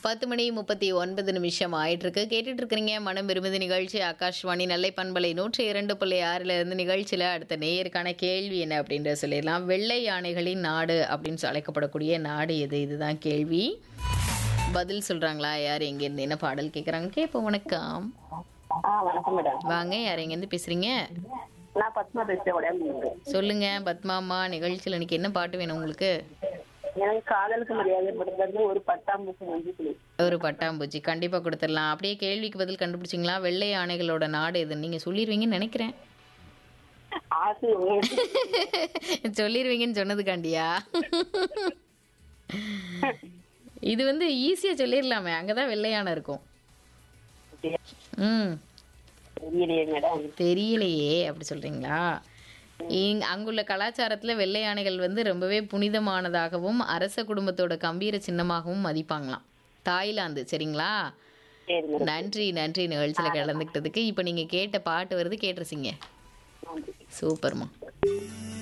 பத்து மணி முப்பத்தி ஒன்பது நிமிஷம் ஆயிட்டு இருக்கு கேட்டுட்டு இருக்கிறீங்க மனம் விரும்புது நிகழ்ச்சி ஆகாஷ்வாணி நெல்லை பண்பலை நூற்றி இரண்டு புள்ளி ஆறுல இருந்து நிகழ்ச்சியில அடுத்த நேயருக்கான கேள்வி என்ன அப்படின்ற சொல்லிடலாம் வெள்ளை யானைகளின் நாடு அப்படின்னு சொல்லி அழைக்கப்படக்கூடிய நாடு எது இதுதான் கேள்வி பதில் சொல்றாங்களா யார் எங்கேருந்து என்ன பாடல் கேட்குறாங்க கேட்போம் வணக்கம் ஆ வணக்கம் மேடம் வாங்க யார் எங்கேருந்து பேசுறீங்க நான் பத்மா பேசுறேன் உடம்பு சொல்லுங்க பத்மாமா நிகழ்ச்சியில் இன்னைக்கு என்ன பாட்டு வேணும் உங்களுக்கு எனக்கு காதலுக்கு மரியாதை படுறது ஒரு பட்டாம்பூச்சி மஞ்சு குழி ஒரு பட்டாம்பூச்சி கண்டிப்பாக கொடுத்துடலாம் அப்படியே கேள்விக்கு பதில் கண்டுபிடிச்சிங்களா வெள்ளை யானைகளோட நாடு எதுன்னு நீங்கள் சொல்லிடுவீங்கன்னு நினைக்கிறேன் ஆசை உங்களுக்கு சொல்லிடுவீங்கன்னு சொன்னதுக்காண்டியா இது வந்து ஈஸியாக சொல்லிடலாமே அங்கே தான் வெள்ளை யானை இருக்கும் ம் தெரியலையே மேடம் தெரியலையே அப்படி சொல்கிறீங்களா இங் அங்குள்ள கலாச்சாரத்தில் வெள்ளை யானைகள் வந்து ரொம்பவே புனிதமானதாகவும் அரச குடும்பத்தோட கம்பீர சின்னமாகவும் மதிப்பாங்களாம் தாய்லாந்து சரிங்களா சரி மேடம் நன்றி நன்றி நிகழ்ச்சியில் கலந்துக்கிட்டதுக்கு இப்போ நீங்கள் கேட்ட பாட்டு வருது கேட்டுருச்சிங்க நன்றி சூப்பர்மா